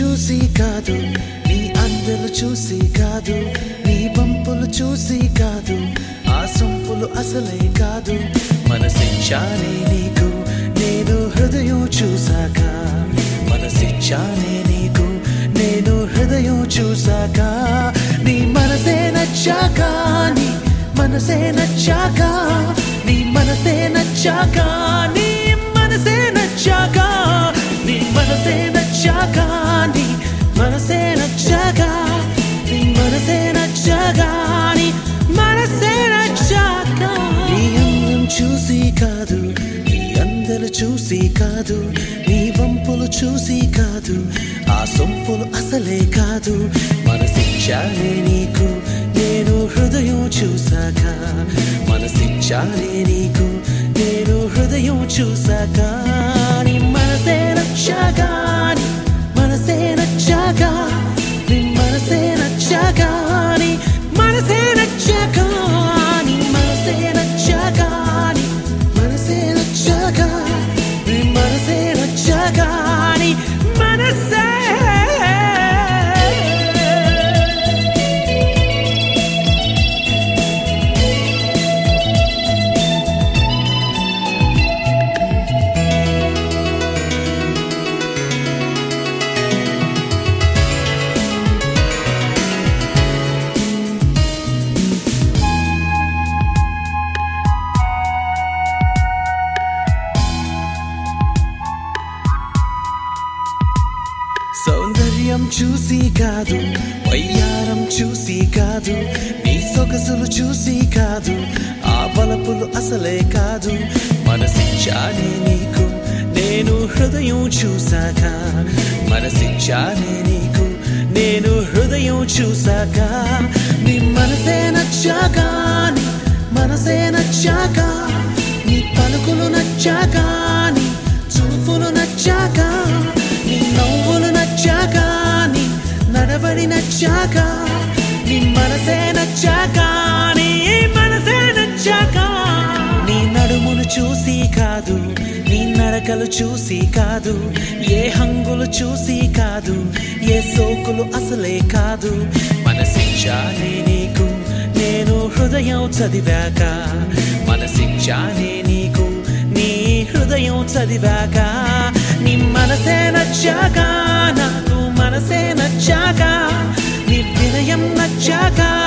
చూసి కాదు నీ అందలు చూసి కాదు నీ వంపులు చూసి కాదు ఆ సొంపులు అసలే కాదు మనసిచ్చానే నీకు నేను హృదయం చూసాక మనసిచ్చానే నీకు నేను హృదయం చూసాక నీ మనసే నచ్చాక నీ మనసే నచ్చాక నీ మనసే నచ్చాక నీ మనసే నచ్చాక నీ మనసే నచ్చాక నీ మనసే నచ్చాక నీ మనసే నచ్చాక నీ మనసే నచ్చాక నీ అందం చూసి కాదు నీ అందరు చూసి కాదు నీ వంపులు చూసి కాదు ఆ సొంపులు అసలే కాదు మనసిచ్చానే నీకు నేను హృదయం చూసాక మనసిచ్చానే నీకు నేను హృదయం చూసాక నీ మనసే నచ్చాక నీ మనసే నచ్చాక నీ మనసే నచ్చాక నీ మనసే నచ్చాక నీ మనసే నచ్చాక నీ మనసే నచ్చాక నీ మనసే నచ్చాక నీ మనసే సౌందర్యం చూసి కాదు వయ్యారం చూసి కాదు నీ సొగసులు చూసి కాదు ఆ బలపులు అసలే కాదు మనసిచ్చానే నీకు నేను హృదయం చూసాక మనసిచ్చానే నీకు నేను హృదయం చూసాక నీ మనసే నచ్చాక నీ మనసే నచ్చాక నీ పలుకులు నచ్చాక నీ చూపులు నచ్చాక నీ నవ్వులు నచ్చాక నీ నడవడి నచ్చాక నీ మనసే నచ్చాక నీ మనసే నచ్చాక నీ నడుమును చూసి కాదు నీ నడకలు చూసి కాదు ఏ హంగులు చూసి కాదు ఏ సోకులు అసలే కాదు మనసిచ్చానే నీకు నేను హృదయం చదివాక మనసిచ్చానే నీకు నీ హృదయం చదివాక నీ మనసే నచ్చాక నాకు మనసే నచ్చాక నీ వినయం నచ్చాక